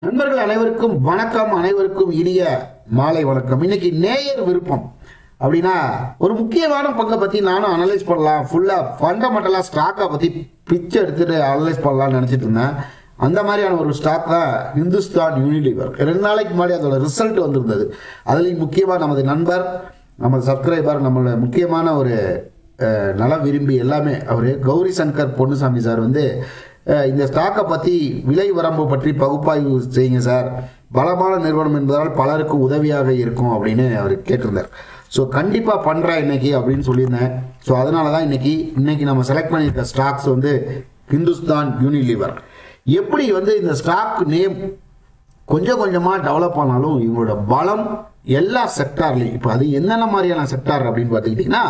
நண்பர்கள் அனைவருக்கும் வணக்கம் அனைவருக்கும் இனிய மாலை வணக்கம் இன்னைக்கு நேயர் விருப்பம் அப்படின்னா ஒரு முக்கியமான பங்கை பத்தி நானும் அனலைஸ் பண்ணலாம் ஃபுல்லா ஃபண்டமெண்டலா ஸ்டாக்கை பத்தி பிச்சை எடுத்துட்டு அனலைஸ் பண்ணலாம்னு நினைச்சிட்டு இருந்தேன் அந்த மாதிரியான ஒரு ஸ்டாக் தான் இந்துஸ்தான் யூனிலிவர் ரெண்டு நாளைக்கு முன்னாடி அதோட ரிசல்ட் வந்திருந்தது அதுலேயும் முக்கியமாக நமது நண்பர் நமது சப்ஸ்கிரைபர் நம்மளோட முக்கியமான ஒரு அஹ், நல விரும்பி எல்லாமே அவர் கௌரி சங்கர் பொன்னுசாமி சார் வந்து அஹ், இந்த ஸ்டாக்கை பற்றி விலை வரம்பு பற்றி பகுப்பாய்வு செய்யுங்க சார் பலமான நிறுவனம் என்பதால் பலருக்கு உதவியாக இருக்கும் அப்படின்னு அவர் கேட்டிருந்தார் ஸோ கண்டிப்பாக பண்ணுறேன் இன்னைக்கு அப்படின்னு சொல்லியிருந்தேன் ஸோ அதனால தான் இன்னைக்கு இன்னைக்கு நம்ம செலக்ட் பண்ணியிருக்க ஸ்டாக்ஸ் வந்து ஹிந்துஸ்தான் யூனிலிவர் எப்படி வந்து இந்த ஸ்டாக் நேம் கொஞ்சம் கொஞ்சமாக டெவலப் ஆனாலும் இவங்களோட பலம் எல்லா செக்டார்லையும் இப்போ அது என்னென்ன மாதிரியான செக்டார் அப்படின்னு பார்த்துக்கிட்டிங்கன்னா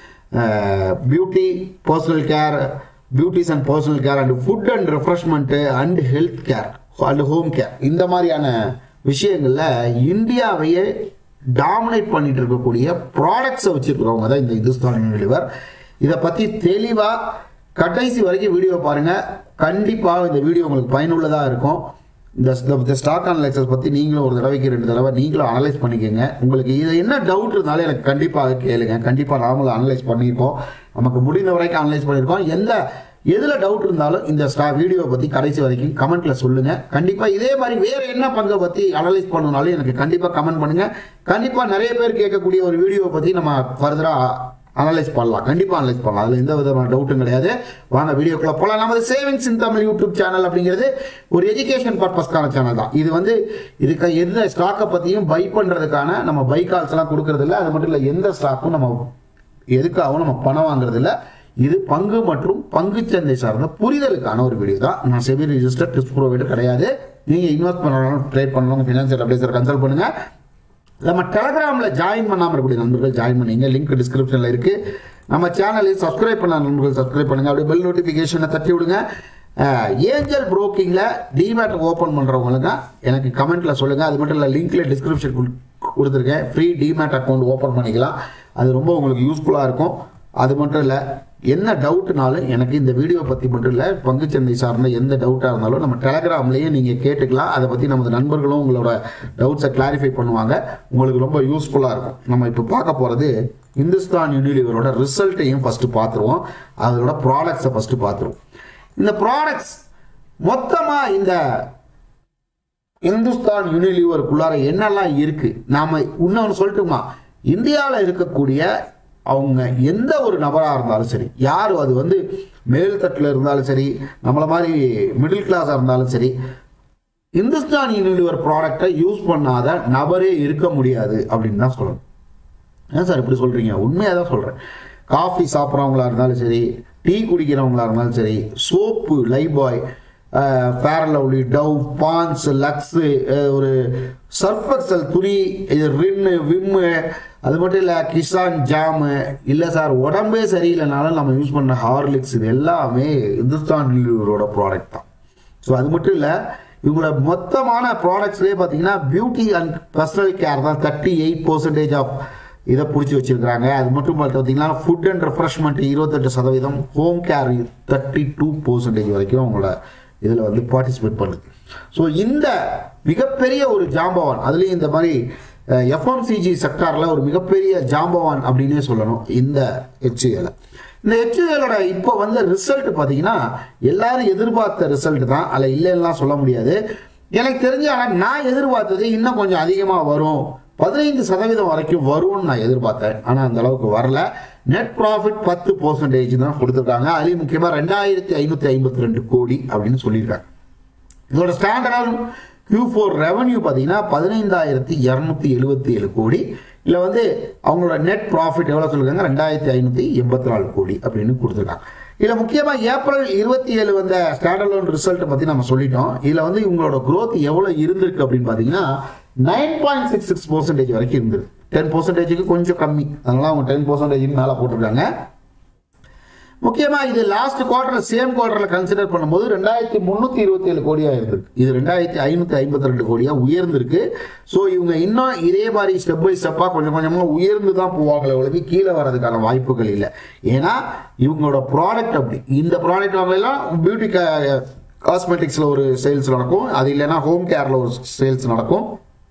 beauty personal care beauties and personal care and food and refreshment and health care and home care இந்த மாதிரியான விஷயங்களில் இந்தியாவையே டாமினேட் பண்ணிட்டு இருக்கக்கூடிய ப்ராடக்ட்ஸை வச்சிருக்கிறவங்க தான் இந்த இந்துஸ்தான் யூனிலிவர் இதை பற்றி தெளிவாக கடைசி வரைக்கும் வீடியோ பாருங்க கண்டிப்பாக இந்த வீடியோ உங்களுக்கு பயனுள்ளதாக இருக்கும் இந்த இந்த ஸ்டாக் அனலைசஸ் பற்றி நீங்களும் ஒரு தடவைக்கு ரெண்டு தடவை நீங்களும் அனலைஸ் பண்ணிக்கோங்க உங்களுக்கு இது என்ன டவுட் இருந்தாலும் எனக்கு கண்டிப்பாக கேளுங்க கண்டிப்பாக நாமளும் அனலைஸ் பண்ணியிருக்கோம் நமக்கு முடிந்த வரைக்கும் அனலைஸ் பண்ணியிருக்கோம் எந்த எதில் டவுட் இருந்தாலும் இந்த ஸ்டா வீடியோ பற்றி கடைசி வரைக்கும் கமெண்ட்டில் சொல்லுங்கள் கண்டிப்பாக இதே மாதிரி வேறு என்ன பங்கை பற்றி அனலைஸ் பண்ணணுனாலும் எனக்கு கண்டிப்பாக கமெண்ட் பண்ணுங்கள் கண்டிப்பாக நிறைய பேர் கேட்கக்கூடிய ஒரு வீடியோவை பற்றி நம்ம ஃபர்தராக அனலைஸ் பண்ணலாம் கண்டிப்பாக அனலைஸ் பண்ணலாம் அதில் எந்த விதமான டவுட்டும் கிடையாது வாங்க வீடியோக்குள்ள போகலாம் நமது savings in Tamil YouTube channel அப்படிங்கிறது ஒரு எஜுகேஷன் பர்பஸ்க்கான சேனல் தான் இது வந்து இதுக்கு எந்த ஸ்டாக்கை பற்றியும் பை பண்ணுறதுக்கான நம்ம பை கால்ஸ் எல்லாம் கொடுக்கறது இல்ல அது மட்டும் இல்லை எந்த ஸ்டாக்கும் நம்ம எதுக்காகவும் நம்ம பணம் வாங்குறது இல்ல இது பங்கு மற்றும் பங்குச்சந்தை சார்ந்த புரிதலுக்கான ஒரு வீடியோ தான் நான் செபி ரிஜிஸ்டர் டிஸ்க் ப்ரொவைடர் கிடையாது நீங்கள் இன்வெஸ்ட் பண்ணணும் ட்ரேட் பண்ணணும் ஃபினான்சியல் அட்வைசர் கன்சல்ட் பண்ணுங்க நம்ம டெலகிராமில் ஜாயின் பண்ணாமல் இருக்கக்கூடிய நண்பர்கள் ஜாயின் பண்ணீங்க லிங்க் டிஸ்கிரிப்ஷனில் இருக்குது நம்ம சேனலை சப்ஸ்கிரைப் பண்ண நண்பர்கள் சப்ஸ்கிரைப் பண்ணுங்க அப்படியே பெல் நோட்டிஃபிகேஷனை தட்டி விடுங்க ஏஞ்சல் புரோக்கிங்கில் டிமேட் ஓப்பன் பண்ணுறவங்களுக்கு எனக்கு கமெண்ட்டில் சொல்லுங்கள் அது மட்டும் இல்லை லிங்க்ல டிஸ்கிரிப்ஷன் கொடுத்துருக்கேன் ஃப்ரீ டிமேட் அக்கௌண்ட் ஓப்பன் பண்ணிக்கலாம் அது ரொம்ப உங்களுக்கு யூஸ்ஃபுல்லாக இருக்கும் அது மட்டும் இல்லை என்ன டவுட்னாலும் எனக்கு இந்த வீடியோ பற்றி மட்டும் இல்லை பங்குச்சந்தை சார்ந்த எந்த டவுட்டாக இருந்தாலும் நம்ம டெலகிராம்லேயே நீங்கள் கேட்டுக்கலாம் அதை பற்றி நமது நண்பர்களும் உங்களோட டவுட்ஸை கிளாரிஃபை பண்ணுவாங்க உங்களுக்கு ரொம்ப யூஸ்ஃபுல்லாக இருக்கும் நம்ம இப்போ பார்க்க போகிறது இந்துஸ்தான் யூனிலிவரோட ரிசல்ட்டையும் ஃபஸ்ட்டு பார்த்துருவோம் அதோட ப்ராடக்ட்ஸை ஃபஸ்ட்டு பார்த்துருவோம் இந்த ப்ராடக்ட்ஸ் மொத்தமாக இந்த இந்துஸ்தான் யூனிலிவருக்குள்ளார என்னெல்லாம் இருக்கு நாம இன்னொன்று சொல்லட்டுமா இந்தியாவில் இருக்கக்கூடிய அவங்க எந்த ஒரு நபராக இருந்தாலும் சரி யார் அது வந்து மேல்தட்டில் இருந்தாலும் சரி நம்மள மாதிரி மிடில் கிளாஸாக இருந்தாலும் சரி இந்துஸ்தான் யூனிலிவர் ப்ராடக்டை யூஸ் பண்ணாத நபரே இருக்க முடியாது அப்படின்னு தான் சொல்லணும் ஏன் சார் இப்படி சொல்கிறீங்க உண்மையாக தான் சொல்கிறேன் காஃபி சாப்பிட்றவங்களா இருந்தாலும் சரி டீ குடிக்கிறவங்களா இருந்தாலும் சரி soap Lifebuoy Fair Lovely Dove Pond's Lux ஒரு சர்ஃபெக்சல் துணி இது ரின்னு விம்மு அது மட்டும் இல்லை கிசான் ஜாமு இல்லை சார் உடம்பே சரியில்லைனாலும் நம்ம யூஸ் பண்ண ஹார்லிக்ஸ் இது எல்லாமே இந்துஸ்தான் யூனிலிவரோட ப்ராடக்ட் தான் ஸோ அது மட்டும் இல்லை இவங்களோட மொத்தமான ப்ராடக்ட்ஸ்லேயே பார்த்தீங்கன்னா பியூட்டி அண்ட் பர்சனல் கேர் தான் தேர்ட்டி எயிட் பர்சன்டேஜ் ஆஃப் இதை பிடிச்சி வச்சிருக்கிறாங்க அது மட்டும் பார்த்தீங்கன்னா ஃபுட் அண்ட் ரெஃப்ரெஷ்மெண்ட் இருபத்தெட்டு சதவீதம் home care thirty two percentage வரைக்கும் அவங்களோட இதில் வந்து பார்ட்டிசிபேட் பண்ணுது ஸோ இந்த மிகப்பெரிய ஒரு ஜாம்பவான் அதுலேயும் இந்த மாதிரி எஃப்எம்சிஜி செக்டாரில் ஒரு மிகப்பெரிய ஜாம்பவான் அப்படின்னே சொல்லணும் இந்த ஹெச்யூஎல் இந்த ஹெச்யூஎலோட இப்போ வந்த ரிசல்ட் பார்த்தீங்கன்னா எல்லாரும் எதிர்பார்த்த ரிசல்ட் தான் அதில் இல்லைன்னா சொல்ல முடியாது எனக்கு தெரிஞ்ச ஆனால் நான் எதிர்பார்த்தது இன்னும் கொஞ்சம் அதிகமாக வரும் பதினைந்து சதவீதம் வரைக்கும் வரும்னு நான் எதிர்பார்த்தேன் ஆனால் அந்த அளவுக்கு வரல நெட் ப்ராஃபிட் பத்து பர்சன்டேஜ் தான் கொடுத்துருக்காங்க அதுலேயும் முக்கியமாக ரெண்டாயிரத்தி ஐநூற்றி ஐம்பத்தி ரெண்டு கோடி அப்படின்னு சொல்லியிருக்காங்க இதோட ஸ்டாண்டர்ட் Q4 ஃபோர் ரெவன்யூ பார்த்தீங்கன்னா பதினைந்தாயிரத்தி இரநூத்தி எழுபத்தி ஏழு கோடி இல்லை வந்து அவங்களோட நெட் ப்ராஃபிட் எவ்வளோ சொல்லிருக்காங்க ரெண்டாயிரத்தி ஐநூற்றி எண்பத்தி நாலு கோடி அப்படின்னு கொடுத்துருக்காங்க இதில் முக்கியமாக ஏப்ரல் இருபத்தி ஏழு வந்த ஸ்டாண்டர்ட் லோன் ரிசல்ட்டை பற்றி நம்ம சொல்லிட்டோம் இதில் வந்து இவங்களோட growth எவ்வளோ இருந்திருக்கு அப்படின்னு பார்த்தீங்கன்னா nine point six six percentage வரைக்கும் இருந்திருக்கு டென் பர்சன்டேஜுக்கு கொஞ்சம் கம்மி அதனால அவங்க டென் பர்சன்டேஜுக்கு மேலே போட்டிருக்காங்க முக்கியமாக இது லாஸ்ட் குவார்டர் சேம் குவார்டரில் கன்சிடர் பண்ணும்போது ரெண்டாயிரத்தி முந்நூற்றி இருபத்தி ஏழு கோடியாக இருந்திருக்கு இது ரெண்டாயிரத்தி ஐநூற்றி ஐம்பத்தி ரெண்டு கோடியாக உயர்ந்திருக்கு ஸோ இவங்க இன்னும் இதே மாதிரி ஸ்டெப் பை ஸ்டெப்பாக கொஞ்சம் கொஞ்சமாக உயர்ந்து தான் போவாங்களே ஒழிஞ்சு கீழே வர்றதுக்கான வாய்ப்புகள் இல்லை ஏன்னா இவங்களோட ப்ராடக்ட் அப்படி இந்த ப்ராடக்ட் எல்லாம் பியூட்டி காஸ்மெட்டிக்ஸில் ஒரு சேல்ஸ் நடக்கும் அது இல்லைன்னா ஹோம் கேரில் ஒரு சேல்ஸ் நடக்கும்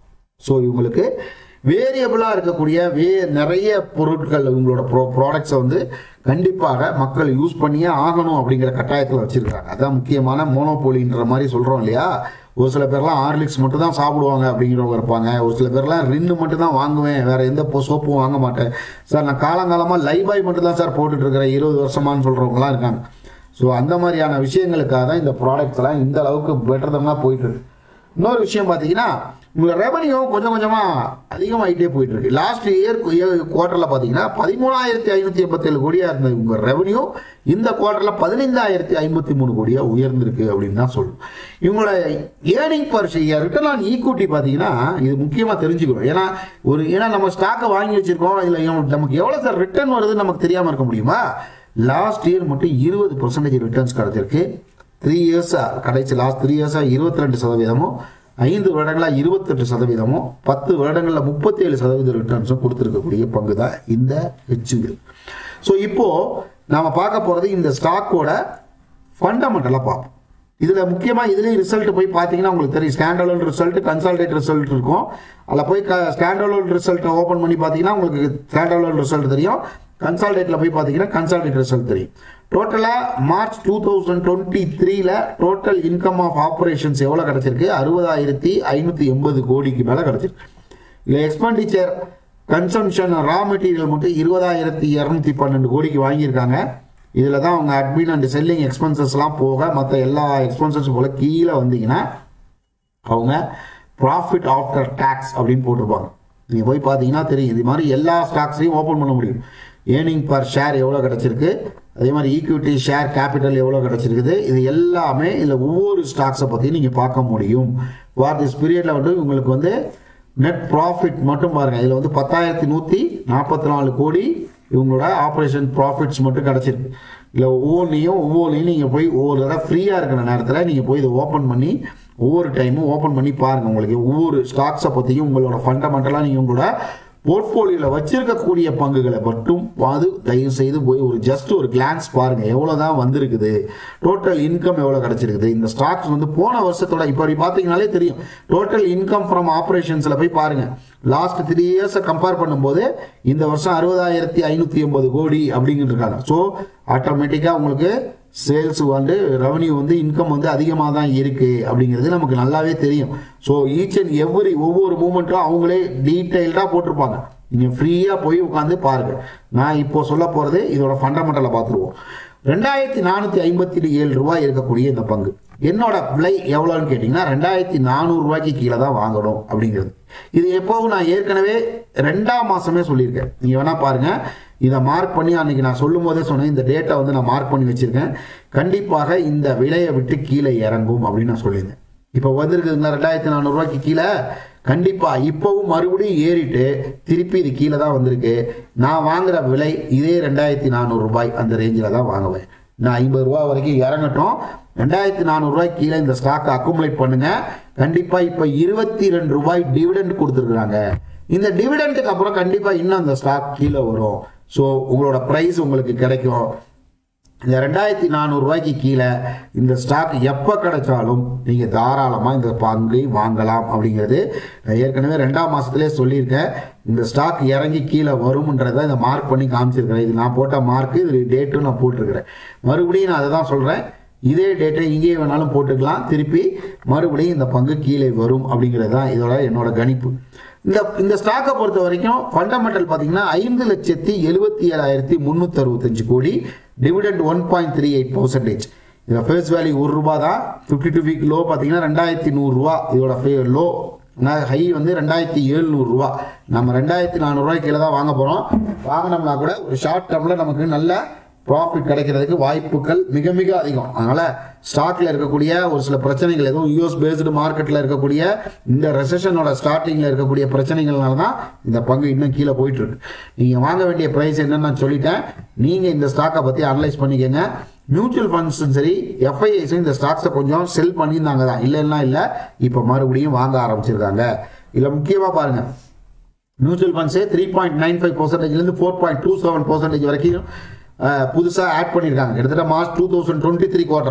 ஸோ இவங்களுக்கு வேரியபிளாக இருக்கக்கூடிய வே நிறைய பொருட்கள் இவங்களோட ப்ரோ ப்ராடக்ட்ஸை வந்து கண்டிப்பாக மக்கள் யூஸ் பண்ணியே ஆகணும் அப்படிங்கிற கட்டாயத்தில் வச்சிருக்காங்க அதான் முக்கியமான மோனோபோலின்ற மாதிரி சொல்கிறோம் இல்லையா ஒரு சில பேர்லாம் ஹார்லிக்ஸ் மட்டும் தான் சாப்பிடுவாங்க அப்படிங்கிறவங்க இருப்பாங்க ஒரு சில பேர்லாம் ரின்னு மட்டும் தான் வாங்குவேன் வேற எந்த பொ- சோப்பும் வாங்க மாட்டேன் சார் நான் காலங்காலமாக லைபாய் மட்டும் தான் சார் போட்டுட்டு இருக்கிறேன் இருபது வருஷமான்னு சொல்கிறவங்களாம் இருக்காங்க ஸோ அந்த மாதிரியான விஷயங்களுக்காக தான் இந்த ப்ராடக்ட்ஸ் எல்லாம் இந்த அளவுக்கு பெட்டர் தான் போயிட்டு இருக்கு இன்னொரு விஷயம் பார்த்தீங்கன்னா உங்கள் ரெவன்யூ கொஞ்சம் கொஞ்சமாக அதிகமாகிட்டே போயிட்டு இருக்கு லாஸ்ட் இயர் குவார்ட்டரில் பார்த்தீங்கன்னா பதிமூணாயிரத்தி ஐநூற்றி எண்பத்தேழு கோடியாக இருந்த உங்கள் ரெவன்யூ இந்த குவார்ட்டரில் பதினைந்தாயிரத்தி ஐம்பத்தி மூணு கோடியாக உயர்ந்திருக்கு அப்படின்னு தான் சொல்லணும் இவங்களோட earning per share return on equity பார்த்தீங்கன்னா இது முக்கியமாக தெரிஞ்சுக்கணும் ஏன்னா ஒரு ஏன்னா நம்ம ஸ்டாக்கை வாங்கி வச்சிருக்கோம் இதில் நமக்கு எவ்வளோ சார் ரிட்டர்ன் வருதுன்னு நமக்கு தெரியாமல் இருக்க முடியுமா லாஸ்ட் இயர் மட்டும் இருபது பர்சன்டேஜ் ரிட்டர்ன்ஸ் கிடைச்சிருக்கு த்ரீ இயர்ஸாக கடைசி லாஸ்ட் த்ரீ இயர்ஸாக இருபத்தி ரெண்டு சதவீதமும் ஐந்து வருடங்களாக இருபத்தெட்டு சதவீதமும் பத்து வருடங்களில் முப்பத்தேழு சதவீத ரிட்டர்ன்ஸும் கொடுத்துருக்கக்கூடிய பங்கு தான் இந்த ஹெச்யூஎல் ஸோ இப்போது நாம் பார்க்க போகிறது இந்த ஸ்டாக்கோட ஃபண்டமெண்டலாக பார்ப்போம் இதில் முக்கியமாக இதுலேயும் ரிசல்ட் போய் பார்த்தீங்கன்னா உங்களுக்கு தெரியும் ஸ்டாண்டர்லோன் ரிசல்ட் கன்சால்டேட் ரிசல்ட் இருக்கும் அதில் போய் ஸ்டாண்டர்லோன் ரிசல்ட்டை ஓப்பன் பண்ணி பார்த்தீங்கன்னா உங்களுக்கு ஸ்டாண்டர்லோன் ரிசல்ட் தெரியும் கன்சால்டேட்டில் போய் பார்த்தீங்கன்னா கன்சால்டேட் ரிசல்ட் தெரியும் டோட்டலாக மார்ச் டூ தௌசண்ட் டுவெண்ட்டி த்ரீல டோட்டல் இன்கம் ஆஃப் ஆப்ரேஷன்ஸ் எவ்வளோ கிடச்சிருக்கு அறுபதாயிரத்தி ஐநூற்றி எண்பது கோடிக்கு மேலே கிடச்சிருக்கு இல்லை எக்ஸ்பெண்டிச்சர் கன்சம்ஷன் ரா மெட்டீரியல் மட்டும் இருபதாயிரத்தி இரநூத்தி பன்னெண்டு கோடிக்கு வாங்கியிருக்காங்க இதில் தான் அவங்க அட்மின் அண்ட் செல்லிங் எக்ஸ்பென்சஸ்லாம் போக மற்ற எல்லா எக்ஸ்பென்சஸ் போல கீழே வந்தீங்கன்னா அவங்க ப்ராஃபிட் ஆஃப்டர் டேக்ஸ் அப்படின்னு போட்டிருப்பாங்க நீங்கள் போய் பார்த்தீங்கன்னா தெரியும் இது மாதிரி எல்லா ஸ்டாக்ஸையும் ஓப்பன் பண்ண முடியும் ஏர்னிங் பர் ஷேர் எவ்வளோ கிடச்சிருக்கு அதே மாதிரி ஈக்விட்டி ஷேர் கேபிட்டல் எவ்வளோ கிடச்சிருக்குது இது எல்லாமே இதில் ஒவ்வொரு ஸ்டாக்ஸை பற்றி நீங்கள் பார்க்க முடியும் ஃபார் திஸ் பீரியடில் வந்து உங்களுக்கு வந்து நெட் ப்ராஃபிட் மட்டும் பாருங்கள் இதில் வந்து பத்தாயிரத்தி நூற்றி நாற்பத்தி நாலு கோடி இவங்களோட ஆப்ரேஷன் ப்ராஃபிட்ஸ் மட்டும் கிடச்சிருக்கு இல்லை ஒவ்வொன்றையும் ஒவ்வொன்றையும் நீங்கள் போய் ஒவ்வொரு தடவை ஃப்ரீயாக இருக்கிற நேரத்தில் நீங்கள் போய் இதை ஓப்பன் பண்ணி ஒவ்வொரு டைமும் ஓப்பன் பண்ணி பாருங்கள் உங்களுக்கு ஒவ்வொரு ஸ்டாக்ஸை பற்றியும் உங்களோட ஃபண்டமெண்டலாக நீங்கள் உங்களோட போர்ட்ஃபோலியோவில் வச்சிருக்கக்கூடிய பங்குகளை மட்டும் அது தயவு செய்து போய் ஒரு ஜஸ்ட் ஒரு கிளான்ஸ் பாருங்க எவ்வளோ தான் வந்திருக்குது டோட்டல் இன்கம் எவ்வளோ கிடைச்சிருக்குது இந்த ஸ்டாக்ஸ் வந்து போன வருஷத்தோட இப்போ அப்படி பார்த்தீங்கனாலே தெரியும் டோட்டல் இன்கம் ஃப்ரம் ஆப்ரேஷன்ஸில் போய் பாருங்க லாஸ்ட் த்ரீ இயர்ஸை கம்பேர் பண்ணும்போது இந்த வருஷம் அறுபதாயிரத்தி ஐநூற்றி எண்பது கோடி அப்படிங்கிட்டு இருக்காங்க ஸோ ஆட்டோமேட்டிக்காக உங்களுக்கு சேல்ஸ் வந்து ரெவன்யூ வந்து இன்கம் வந்து அதிகமாக தான் இருக்கு அப்படிங்கிறது நமக்கு நல்லாவே தெரியும் ஸோ ஈச் அண்ட் எவ்ரி ஒவ்வொரு மூமெண்ட்டும் அவங்களே டீட்டெயில்டாக போட்டிருப்பாங்க நீங்கள் ஃப்ரீயாக போய் உட்காந்து பாருங்க நான் இப்போ சொல்ல போகிறது இதோட ஃபண்டமெண்டலை பார்த்துருவோம் ரெண்டாயிரத்தி நானூற்றி ஐம்பத்தி ஏழு ரூபாய் இருக்கக்கூடிய இந்த பங்கு என்னோட விலை எவ்வளோன்னு கேட்டிங்கன்னா ரெண்டாயிரத்தி நானூறு ரூபாய்க்கு கீழே தான் வாங்கணும் அப்படிங்கிறது இது எப்போவும் நான் ஏற்கனவே ரெண்டாம் மாதமே சொல்லியிருக்கேன் நீங்கள் வேணால் பாருங்கள் இதை மார்க் பண்ணி அன்னைக்கு நான் சொல்லும் போதே சொன்னேன் இந்த டேட்டா வந்து நான் மார்க் பண்ணி வச்சிருக்கேன் கண்டிப்பாக இந்த விலையை விட்டு கீழே இறங்கும் அப்படின்னு நான் சொல்லியிருந்தேன் இப்போ வந்திருக்குதுங்களா ரெண்டாயிரத்தி நானூறுரூவாய்க்கு கீழே கண்டிப்பாக இப்போவும் மறுபடியும் ஏறிட்டு திருப்பி இது கீழே தான் வந்திருக்கு நான் வாங்குற விலை இதே ரெண்டாயிரத்தி நானூறு ரூபாய் அந்த ரேஞ்சில் தான் வாங்குவேன் நான் ஐம்பது ரூபா வரைக்கும் இறங்கட்டும் ரெண்டாயிரத்தி நானூறுரூவாய் கீழே இந்த ஸ்டாக்கை அக்குமுலேட் பண்ணுங்க கண்டிப்பாக இப்போ இருபத்தி ரெண்டு ரூபாய் டிவிடெண்ட் கொடுத்துருக்குறாங்க இந்த டிவிடெண்ட்டுக்கு அப்புறம் கண்டிப்பாக இன்னும் அந்த ஸ்டாக் கீழே வரும் ஸோ உங்களோட ப்ரைஸ் உங்களுக்கு கிடைக்கும் இந்த ரெண்டாயிரத்தி நானூறுரூவாய்க்கு கீழே இந்த ஸ்டாக் எப்போ கிடைச்சாலும் நீங்கள் தாராளமாக இந்த பங்கை வாங்கலாம் அப்படிங்கிறது நான் ஏற்கனவே ரெண்டாம் மாதத்துலேயே சொல்லியிருக்கேன் இந்த ஸ்டாக் இறங்கி கீழே வரும்ன்றதை இதை மார்க் பண்ணி காமிச்சிருக்கிறேன் இது நான் போட்ட மார்க்கு இது டேட்டும் நான் போட்டிருக்கிறேன் மறுபடியும் நான் அதை தான் சொல்கிறேன் இதே டேட்டை இங்கேயே வேணாலும் போட்டுக்கலாம் திருப்பி மறுபடியும் இந்த பங்கு கீழே வரும் அப்படிங்கிறது தான் இதோட என்னோட கணிப்பு இந்த இந்த ஸ்டாக்கை பொறுத்த வரைக்கும் ஃபண்டமெண்டல் பார்த்தீங்கன்னா ஐந்து லட்சத்தி எழுபத்தி ஏழாயிரத்தி முந்நூற்றி அறுபத்தஞ்சு கோடி dividend one point three eight percentage இதில் ஃபேஸ் வேல்யூ ஒரு ரூபா தான் ஃபிஃப்டி டூ வீக் லோ பார்த்தீங்கன்னா ரெண்டாயிரத்தி நூறுரூவா இதோட ஃபே லோ ஹை வந்து ரெண்டாயிரத்தி எழுநூறுரூவா நம்ம ரெண்டாயிரத்தி நானூறுரூவாய்க்கு கீழே தான் வாங்க போகிறோம் வாங்கினோம்னா கூட ஒரு ஷார்ட் டேர்மில் நமக்கு நல்ல ப்ராஃபிட் கிடைக்கிறதுக்கு வாய்ப்புகள் மிக மிக அதிகம் அதனால ஸ்டாக்ல இருக்கக்கூடிய ஒரு சில பிரச்சனைகள் எதுவும் யூஎஸ் பேஸ்டு மார்க்கெட்ல இருக்கக்கூடிய இந்த ரெசஷனோட ஸ்டார்டிங்ல இருக்கக்கூடிய பிரச்சனைகள்னால தான் இந்த பங்கு இன்னும் கீழே போயிட்டு இருக்கு நீங்க வாங்க வேண்டிய பிரைஸ் என்னன்னு நான் சொல்லிட்டேன் நீங்க இந்த ஸ்டாக்கை பத்தி அனலைஸ் பண்ணிக்கங்க மியூச்சுவல் ஃபண்ட்ஸும் சரி எஃப்ஐஐஸும் இந்த ஸ்டாக்ஸை கொஞ்சம் செல் பண்ணியிருந்தாங்க தான் இல்லைன்னா இல்லை இப்போ மறுபடியும் வாங்க ஆரம்பிச்சிருக்காங்க இதில் முக்கியமாக பாருங்க மியூச்சுவல் ஃபண்ட்ஸே த்ரீ பாயிண்ட் நைன் ஃபைவ் பர்சன்டேஜ்லேருந்து four point two seven percentage வரைக்கும் புதுசாக ஆட் பண்ணியிருக்காங்க கிட்டத்தட்ட March two thousand twenty three குவார்ட்டரில்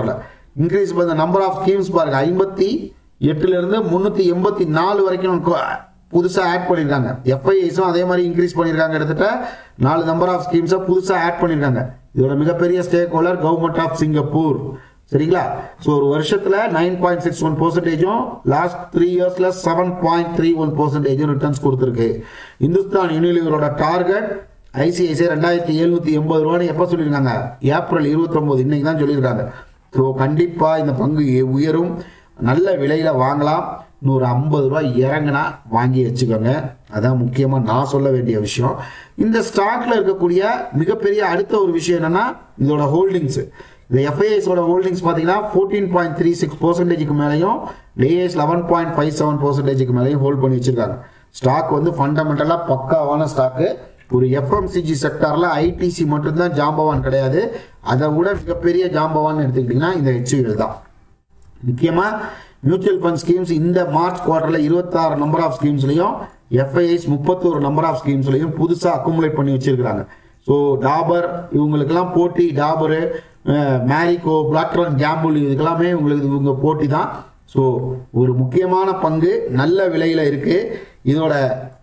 இன்க்ரீஸ் பண்ண நம்பர் ஆஃப் ஸ்கீம்ஸ் பாருங்க ஐம்பத்தி எட்டுல இருந்து முன்னூத்தி எண்பத்தி நாலு வரைக்கும் புதுசா ஆட் பண்ணிருக்காங்க எஃப்ஐஐஸும் அதே மாதிரி இன்க்ரீஸ் பண்ணிருக்காங்க கிட்டத்தட்ட நாலு நம்பர் ஆஃப் ஸ்கீம்ஸை புதுசா ஆட் பண்ணிருக்காங்க இதோட மிகப்பெரிய stakeholder government of Singapore சரிங்களா ஸோ ஒரு வருஷத்துல நைன் பாயிண்ட் சிக்ஸ் ஒன் பர்சன்டேஜும் லாஸ்ட் த்ரீ இயர்ஸ்ல செவன் பாயிண்ட் த்ரீ ஒன் பர்சன்டேஜும் ரிட்டர்ன்ஸ் கொடுத்துருக்கு இந்துஸ்தான் யூனிலிவரோட டார்கெட் ஐசிஐசிஐ ரெண்டாயிரத்தி எழுநூத்தி எண்பது ரூபான்னு எப்போ சொல்லியிருக்காங்க ஏப்ரல் இருபத்தொம்போது இன்னைக்கு தான் சொல்லியிருக்காங்க ஸோ கண்டிப்பாக இந்த பங்கு எ- உயரும் நல்ல விலையில வாங்கலாம் இன்னொரு ஐம்பது ரூபாய் இறங்குனா வாங்கி வச்சுக்கோங்க அதான் முக்கியமாக நான் சொல்ல வேண்டிய விஷயம் இந்த ஸ்டாக்ல இருக்கக்கூடிய மிகப்பெரிய அடுத்த ஒரு விஷயம் என்னன்னா இதோட ஹோல்டிங்ஸ் இந்த எஃப்ஐஎஸோட ஹோல்டிங்ஸ் பார்த்தீங்கன்னா ஃபோர்டீன் பாயிண்ட் த்ரீ சிக்ஸ் பர்சன்டேஜுக்கு மேலேயும் DIIs eleven point five seven பர்சன்டேஜுக்கு மேலேயும் ஹோல்ட் பண்ணி வச்சிருக்காங்க ஸ்டாக் வந்து ஃபண்டமெண்டலாக பக்காவான ஸ்டாக்கு ஒரு எஃப்எம்சிஜி செக்டார்ல ஐடிசி மட்டும்தான் ஜாம்பவான் கிடையாது அதை விட மிகப்பெரிய ஜாம்பவான் எடுத்துக்கிட்டிங்கன்னா இந்த ஹெச்யூஎல் தான் முக்கியமா மியூச்சுவல் ஃபண்ட் ஸ்கீம்ஸ் இந்த மார்ச் குவார்டர்ல இருபத்தாறு நம்பர் ஆஃப் ஸ்கீம்ஸ்லையும் எஃப்ஐஐஸ் முப்பத்தோரு நம்பர் ஆஃப் ஸ்கீம்ஸ்லையும் புதுசாக அக்குமுலேட் பண்ணி வச்சிருக்காங்க ஸோ டாபர் இவங்களுக்கெல்லாம் போட்டி டாபரு மேரிகோ பிளாக்ட்ரான் கேம்புல் இதுக்கெல்லாமே உங்களுக்கு இவங்க போட்டி தான் ஸோ ஒரு முக்கியமான பங்கு நல்ல விலையில இருக்கு இதோட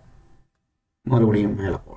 மறுபடியும் மேலே போகலாம்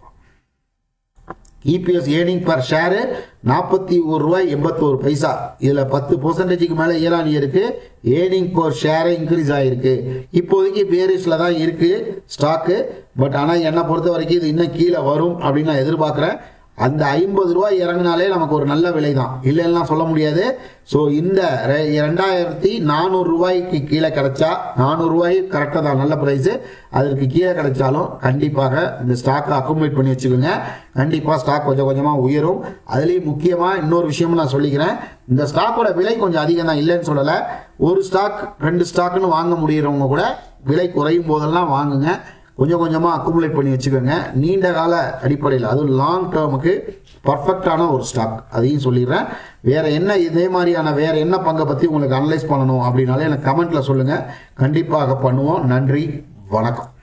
இபிஎஸ் ஏர்னிங் பர் ஷேரு நாற்பத்தி ஒரு ரூபாய் எண்பத்தோரு பைசா இதில் பத்து பர்சன்டேஜுக்கு மேலே ஏழாம் இருக்கு ஏர்னிங் பர் ஷேரே இன்க்ரீஸ் ஆகிருக்கு இப்போதைக்கு பேரிஸில் தான் இருக்கு ஸ்டாக்கு பட் ஆனால் என்னை பொறுத்த வரைக்கும் இது இன்னும் கீழே வரும் அப்படின்னு நான் எதிர்பார்க்குறேன் அந்த ஐம்பது ரூபாய் இறங்கினாலே நமக்கு ஒரு நல்ல விலை தான் இல்லைன்னா சொல்ல முடியாது ஸோ இந்த ரெ- ரெண்டாயிரத்தி நானூறு ரூபாய்க்கு கீழே கிடைச்சா நானூறு ரூபாய் கரெக்டாக தான் நல்ல ப்ரைஸு அதற்கு கீழே கிடைச்சாலும் கண்டிப்பாக இந்த ஸ்டாக்கை அக்குமுலேட் பண்ணி வச்சுக்கோங்க கண்டிப்பாக ஸ்டாக் கொஞ்சம் கொஞ்சமாக உயரும் அதுலேயும் முக்கியமாக இன்னொரு விஷயமும் நான் சொல்லிக்கிறேன் இந்த ஸ்டாக்கோட விலை கொஞ்சம் அதிகம் தான் இல்லைன்னு சொல்லலை ஒரு ஸ்டாக் ரெண்டு ஸ்டாக்குன்னு வாங்க முடியறவங்க கூட விலை குறையும் போதெல்லாம் வாங்குங்க கொஞ்சம் கொஞ்சமாக அக்குமுலேட் பண்ணி வச்சுக்கோங்க நீண்ட கால அடிப்படையில் அதுவும் லாங் டேர்முக்கு பர்ஃபெக்டான ஒரு ஸ்டாக் அதையும் சொல்லிடுறேன் வேற என்ன இதே மாதிரியான வேற என்ன பங்கை பற்றி உங்களுக்கு அனலைஸ் பண்ணணும் அப்படின்னாலே எனக்கு கமெண்ட்ல சொல்லுங்க கண்டிப்பாக பண்ணுவோம் நன்றி வணக்கம்